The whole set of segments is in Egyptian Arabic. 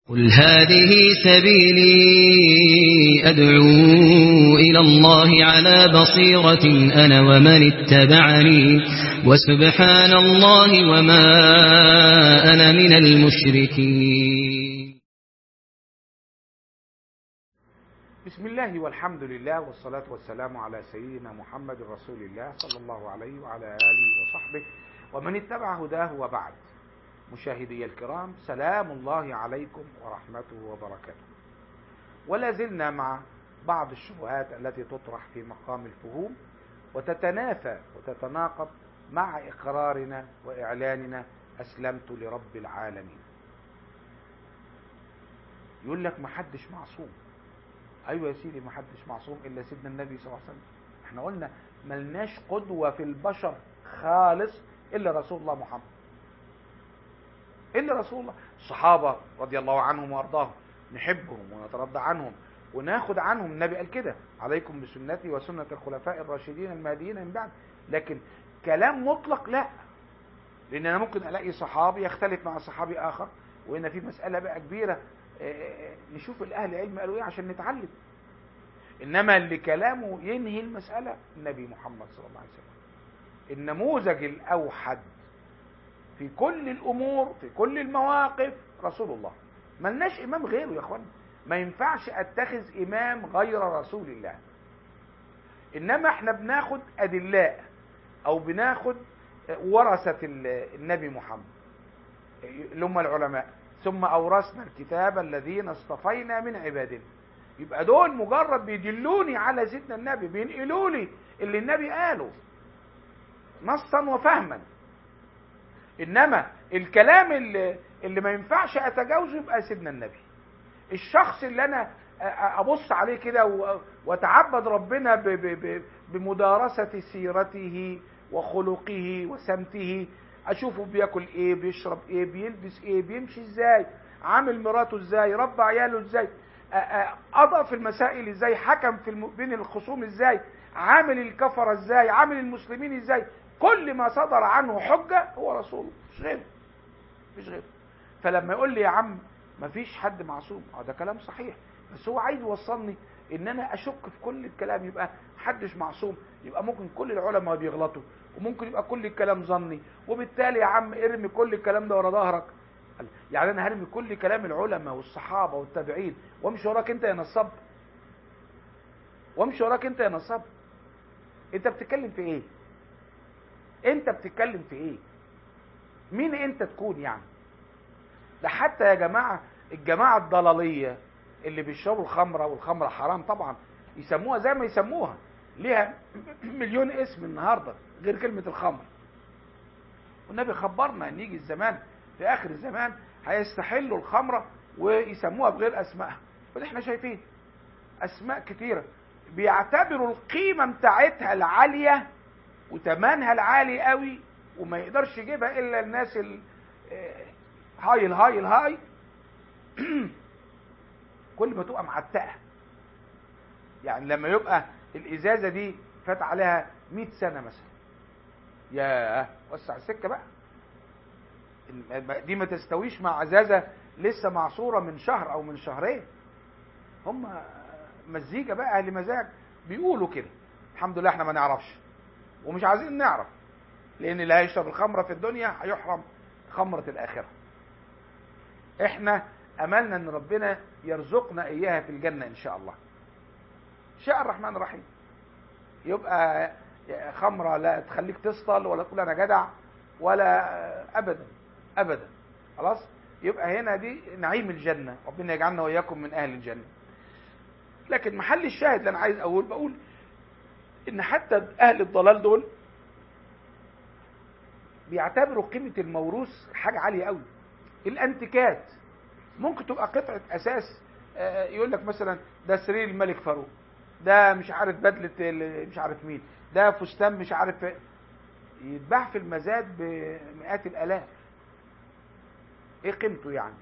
قل هذه سبيلي أدعو إلى الله على بصيرة أنا ومن اتبعني وسبحان الله وما أنا من المشركين بسم الله والحمد لله والصلاة والسلام على سيدنا محمد رسول الله صلى الله عليه وعلى آله وصحبه ومن اتبع هداه وبعد مشاهدي الكرام سلام الله عليكم ورحمته وبركاته ولا زلنا مع بعض الشبهات التي تطرح في مقام الفهوم وتتنافى وتتناقض مع إقرارنا وإعلاننا أسلمت لرب العالمين يقول لك محدش معصوم أيوة يا سيدي محدش معصوم إلا سيدنا النبي صلى الله عليه وسلم احنا قلنا ملناش قدوة في البشر خالص إلا رسول الله محمد إلا رسول الله الصحابة رضي الله عنهم وأرضاهم نحبهم ونترضى عنهم وناخد عنهم النبي قال كده عليكم بسنتي وسنة الخلفاء الراشدين المهديين من بعد لكن كلام مطلق لا لأن أنا ممكن ألاقي صحابي يختلف مع صحابي آخر وهنا في مسألة بقى كبيرة نشوف الأهل العلم قالوا إيه عشان نتعلم إنما اللي كلامه ينهي المسألة النبي محمد صلى الله عليه وسلم النموذج الأوحد في كل الامور في كل المواقف رسول الله ملناش امام غيره يا اخوانا ما ينفعش اتخذ امام غير رسول الله انما احنا بناخد ادلاء او بناخد ورثة النبي محمد اللي هم العلماء ثم اورثنا الكتاب الذين اصطفينا من عبادنا يبقى دول مجرد بيدلوني على سيدنا النبي بينقلوا لي اللي النبي قاله نصا وفهما انما الكلام اللي, اللي ما ينفعش اتجاوزه يبقى سيدنا النبي الشخص اللي انا ابص عليه كده واتعبد ربنا ب ب ب بمدارسة سيرته وخلقه وسمته اشوفه بياكل ايه بيشرب ايه بيلبس ايه بيمشي ازاي عامل مراته ازاي ربى عياله ازاي قضى في المسائل ازاي حكم في الم... بين الخصوم ازاي عامل الكفر ازاي عامل المسلمين ازاي كل ما صدر عنه حجة هو رسول مش غيره مش غيره فلما يقول لي يا عم ما فيش حد معصوم اه ده كلام صحيح بس هو عايز يوصلني ان انا اشك في كل الكلام يبقى محدش معصوم يبقى ممكن كل العلماء بيغلطوا وممكن يبقى كل الكلام ظني وبالتالي يا عم ارمي كل الكلام ده ورا ظهرك يعني انا هرمي كل كلام العلماء والصحابه والتابعين وامشي وراك انت يا نصاب وامشي وراك انت يا نصاب انت بتتكلم في ايه انت بتتكلم في ايه مين انت تكون يعني ده حتى يا جماعة الجماعة الضلالية اللي بيشربوا الخمرة والخمرة حرام طبعا يسموها زي ما يسموها ليها مليون اسم النهاردة غير كلمة الخمر والنبي خبرنا ان يجي الزمان في اخر الزمان هيستحلوا الخمرة ويسموها بغير اسمائها وده احنا شايفين اسماء كتيرة بيعتبروا القيمة بتاعتها العالية وتمنها العالي قوي وما يقدرش يجيبها الا الناس ال هاي الهاي الهاي كل ما تبقى معتقه يعني لما يبقى الازازه دي فات عليها 100 سنه مثلا يا وسع السكه بقى دي ما تستويش مع ازازه لسه معصوره من شهر او من شهرين هم مزيكا بقى اهل مزاج بيقولوا كده الحمد لله احنا ما نعرفش ومش عايزين نعرف لان اللي هيشرب الخمره في الدنيا هيحرم خمره الاخره احنا املنا ان ربنا يرزقنا اياها في الجنه ان شاء الله شاء الرحمن الرحيم يبقى خمره لا تخليك تسطل ولا تقول انا جدع ولا ابدا ابدا خلاص يبقى هنا دي نعيم الجنه ربنا يجعلنا واياكم من اهل الجنه لكن محل الشاهد اللي انا عايز اقول بقول ان حتى اهل الضلال دول بيعتبروا قيمة الموروث حاجة عالية قوي الانتيكات ممكن تبقى قطعة اساس يقول لك مثلا ده سرير الملك فاروق ده مش عارف بدلة مش عارف مين ده فستان مش عارف يتباع في المزاد بمئات الالاف ايه قيمته يعني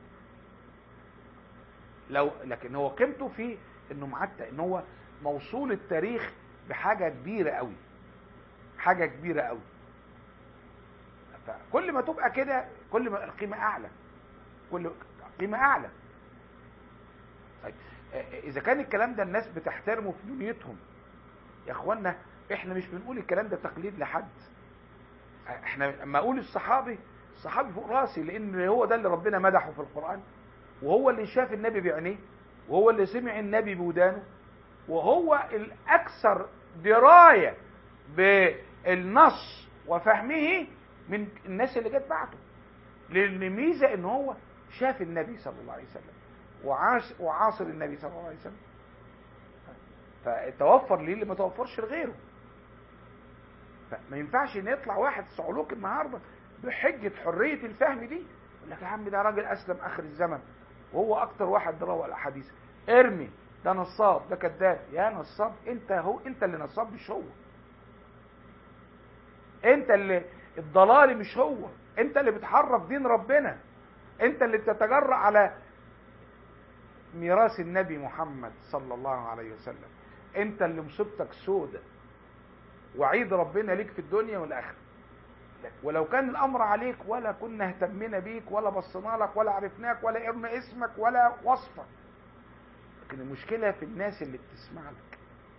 لو لكن هو قيمته في انه معتق ان هو موصول التاريخ بحاجة كبيرة قوي حاجة كبيرة قوي فكل ما تبقى كده كل ما القيمة اعلى كل قيمة اعلى طيب آه، اذا كان الكلام ده الناس بتحترمه في دنيتهم يا اخوانا احنا مش بنقول الكلام ده تقليد لحد احنا لما اقول الصحابي الصحابي فوق راسي لان هو ده اللي ربنا مدحه في القرآن وهو اللي شاف النبي بعينيه وهو اللي سمع النبي بودانه وهو الاكثر دراية بالنص وفهمه من الناس اللي جت بعده لان ميزه ان هو شاف النبي صلى الله عليه وسلم وعاش وعاصر النبي صلى الله عليه وسلم فتوفر ليه اللي ما توفرش لغيره فما ينفعش ان يطلع واحد صعلوك النهارده بحجه حريه الفهم دي يقول لك يا عم ده راجل اسلم اخر الزمن وهو اكتر واحد روى الاحاديث ارمي ده نصاب ده كذاب يا نصاب انت هو انت اللي نصاب مش هو انت اللي الضلال مش هو انت اللي بتحرف دين ربنا انت اللي بتتجرأ على ميراث النبي محمد صلى الله عليه وسلم انت اللي مصيبتك سودة وعيد ربنا ليك في الدنيا والاخره ولو كان الامر عليك ولا كنا اهتمنا بيك ولا بصينا لك ولا عرفناك ولا قرنا اسمك ولا وصفك لكن المشكله في الناس اللي بتسمع لك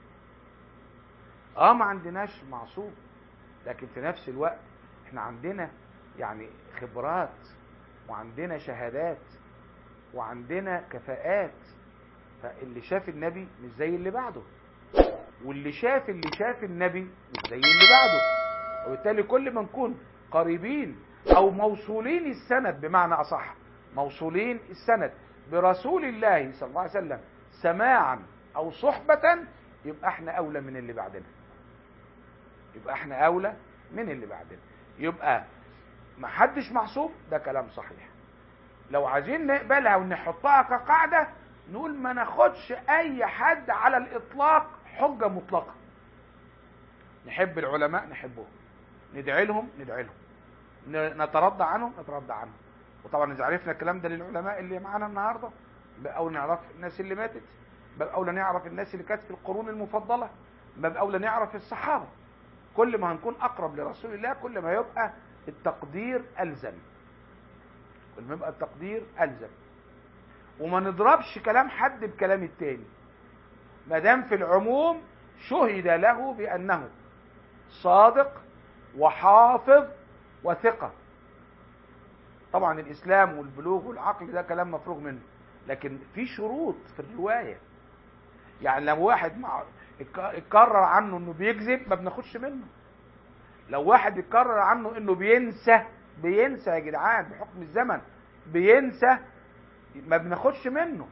اه ما عندناش معصوم لكن في نفس الوقت احنا عندنا يعني خبرات وعندنا شهادات وعندنا كفاءات فاللي شاف النبي مش زي اللي بعده واللي شاف اللي شاف النبي مش زي اللي بعده وبالتالي كل ما نكون قريبين او موصولين السند بمعنى اصح موصولين السند برسول الله صلى الله عليه وسلم سماعا او صحبة يبقى احنا اولى من اللي بعدنا يبقى احنا اولى من اللي بعدنا يبقى ما حدش معصوم ده كلام صحيح لو عايزين نقبلها ونحطها كقاعدة نقول ما ناخدش اي حد على الاطلاق حجة مطلقة نحب العلماء نحبهم ندعي لهم ندعي لهم نترضى عنهم نترضى عنهم وطبعا اذا عرفنا الكلام ده للعلماء اللي معانا النهارده بقى اولى نعرف الناس اللي ماتت بقى اولى نعرف الناس اللي كانت في القرون المفضله بقى اولى نعرف الصحابه كل ما هنكون اقرب لرسول الله كل ما يبقى التقدير الزم كل ما يبقى التقدير الزم وما نضربش كلام حد بكلام التاني ما دام في العموم شهد له بانه صادق وحافظ وثقه طبعا الاسلام والبلوغ والعقل ده كلام مفروغ منه لكن في شروط في الروايه يعني لو واحد مع اتكرر عنه انه بيكذب ما بناخدش منه لو واحد اتكرر عنه انه بينسى بينسى يا جدعان بحكم الزمن بينسى ما بناخدش منه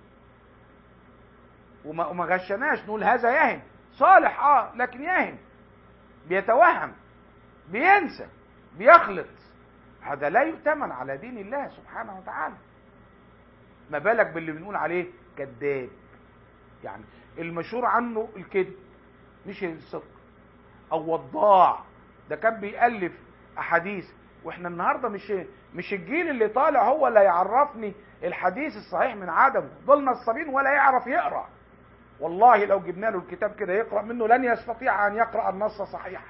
وما, وما غشناش نقول هذا يهم صالح اه لكن يهم بيتوهم بينسى بيخلط هذا لا يؤتمن على دين الله سبحانه وتعالى ما بالك باللي بنقول عليه كذاب يعني المشهور عنه الكذب مش الصدق او وضاع ده كان بيألف احاديث واحنا النهارده مش مش الجيل اللي طالع هو اللي يعرفني الحديث الصحيح من عدمه دول نصابين ولا يعرف يقرا والله لو جبنا له الكتاب كده يقرا منه لن يستطيع ان يقرا النص صحيحا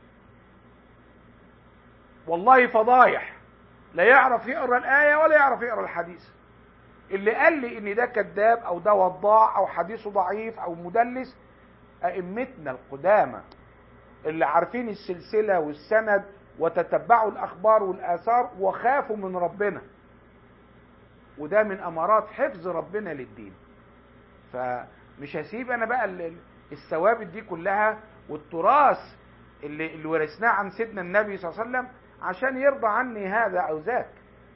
والله فضايح لا يعرف يقرا الايه ولا يعرف يقرا الحديث اللي قال لي ان ده كذاب او ده وضاع او حديثه ضعيف او مدلس ائمتنا القدامى اللي عارفين السلسله والسند وتتبعوا الاخبار والاثار وخافوا من ربنا وده من امارات حفظ ربنا للدين فمش هسيب انا بقى الثوابت دي كلها والتراث اللي, اللي ورثناه عن سيدنا النبي صلى الله عليه وسلم عشان يرضى عني هذا او ذاك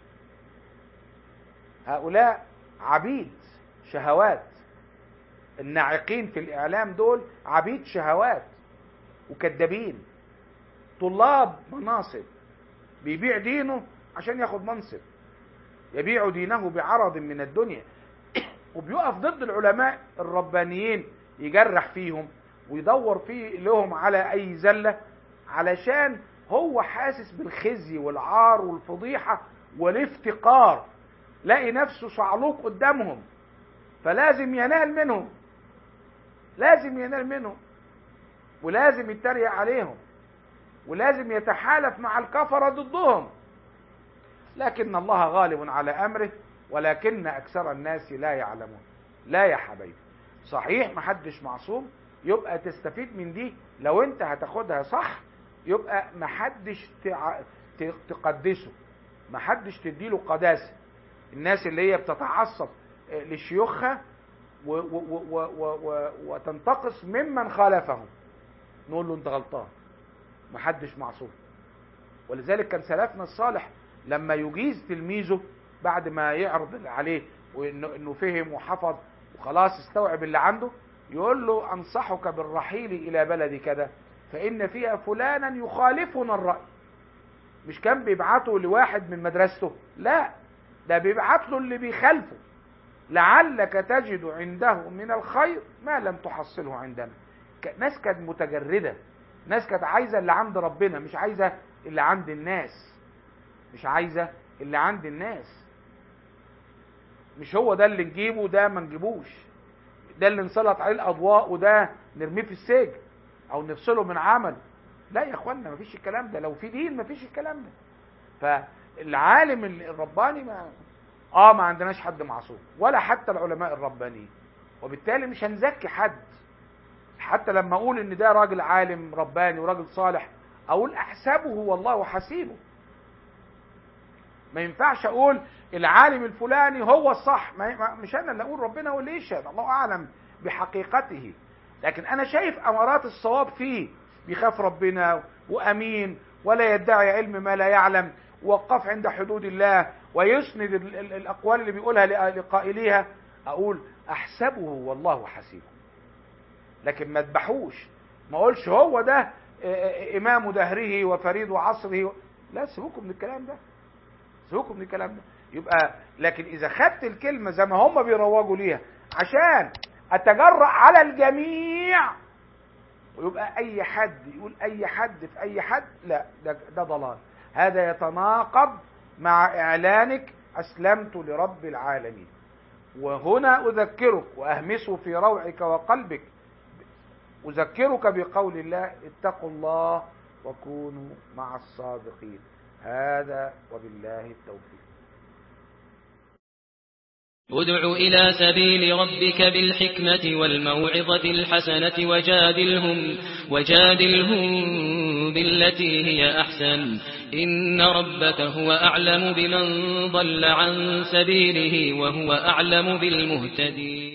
هؤلاء عبيد شهوات الناعقين في الاعلام دول عبيد شهوات وكذابين طلاب مناصب بيبيع دينه عشان ياخد منصب يبيع دينه بعرض من الدنيا وبيقف ضد العلماء الربانيين يجرح فيهم ويدور فيه لهم على اي زله علشان هو حاسس بالخزي والعار والفضيحه والافتقار لاقي نفسه صعلوك قدامهم فلازم ينال منهم لازم ينال منهم ولازم يتريق عليهم ولازم يتحالف مع الكفره ضدهم لكن الله غالب على امره ولكن اكثر الناس لا يعلمون لا يا حبايبي صحيح محدش معصوم يبقى تستفيد من دي لو انت هتاخدها صح يبقى محدش تع... ت- تقدسه محدش تديله قداسة الناس اللي هي بتتعصب آه، لشيوخها و... و... و... و... و... و... وتنتقص ممن خالفهم نقول له انت غلطان محدش معصوم ولذلك كان سلفنا الصالح لما يجيز تلميذه بعد ما يعرض اللي عليه وانه انه فهم وحفظ وخلاص استوعب اللي عنده يقول له انصحك بالرحيل الى بلد كذا فان فيها فلانا يخالفنا الراي مش كان بيبعته لواحد من مدرسته لا ده بيبعت له اللي بيخالفه لعلك تجد عنده من الخير ما لم تحصله عندنا ك- ناس كانت متجردة ناس كانت عايزة اللي عند ربنا مش عايزة اللي عند الناس مش عايزة اللي عند الناس مش هو ده اللي نجيبه وده ما نجيبوش ده اللي نسلط عليه الأضواء وده نرميه في السجن أو نفصله من عمل لا يا اخوانا مفيش الكلام ده لو في دين مفيش الكلام ده فالعالم الرباني ما اه ما عندناش حد معصوم ولا حتى العلماء الربانيين وبالتالي مش هنزكي حد حتى لما اقول ان ده راجل عالم رباني وراجل صالح اقول احسبه والله حسيبه ما ينفعش اقول العالم الفلاني هو الصح ما ما- مش انا اللي اقول ربنا هو اللي يشهد الله اعلم بحقيقته لكن انا شايف امارات الصواب فيه بيخاف ربنا وامين ولا يدعي علم ما لا يعلم وقف عند حدود الله ويسند ال- ال- الاقوال اللي بيقولها لق- لقائليها اقول احسبه والله حسيبه لكن ما اذبحوش ما اقولش هو ده آه، آه، امام دهره وفريد عصره لا سيبوكم من الكلام ده سيبوكم من الكلام ده يبقى لكن اذا خدت الكلمه زي ما هم بيروجوا ليها عشان اتجرأ على الجميع ويبقى اي حد يقول اي حد في اي حد لا ده, ده ضلال هذا يتناقض مع اعلانك اسلمت لرب العالمين وهنا اذكرك واهمسه في روعك وقلبك اذكرك بقول الله اتقوا الله وكونوا مع الصادقين هذا وبالله التوفيق ادع إلى سبيل ربك بالحكمة والموعظة الحسنة وجادلهم وجادلهم بالتي هي أحسن إن ربك هو أعلم بمن ضل عن سبيله وهو أعلم بالمهتدين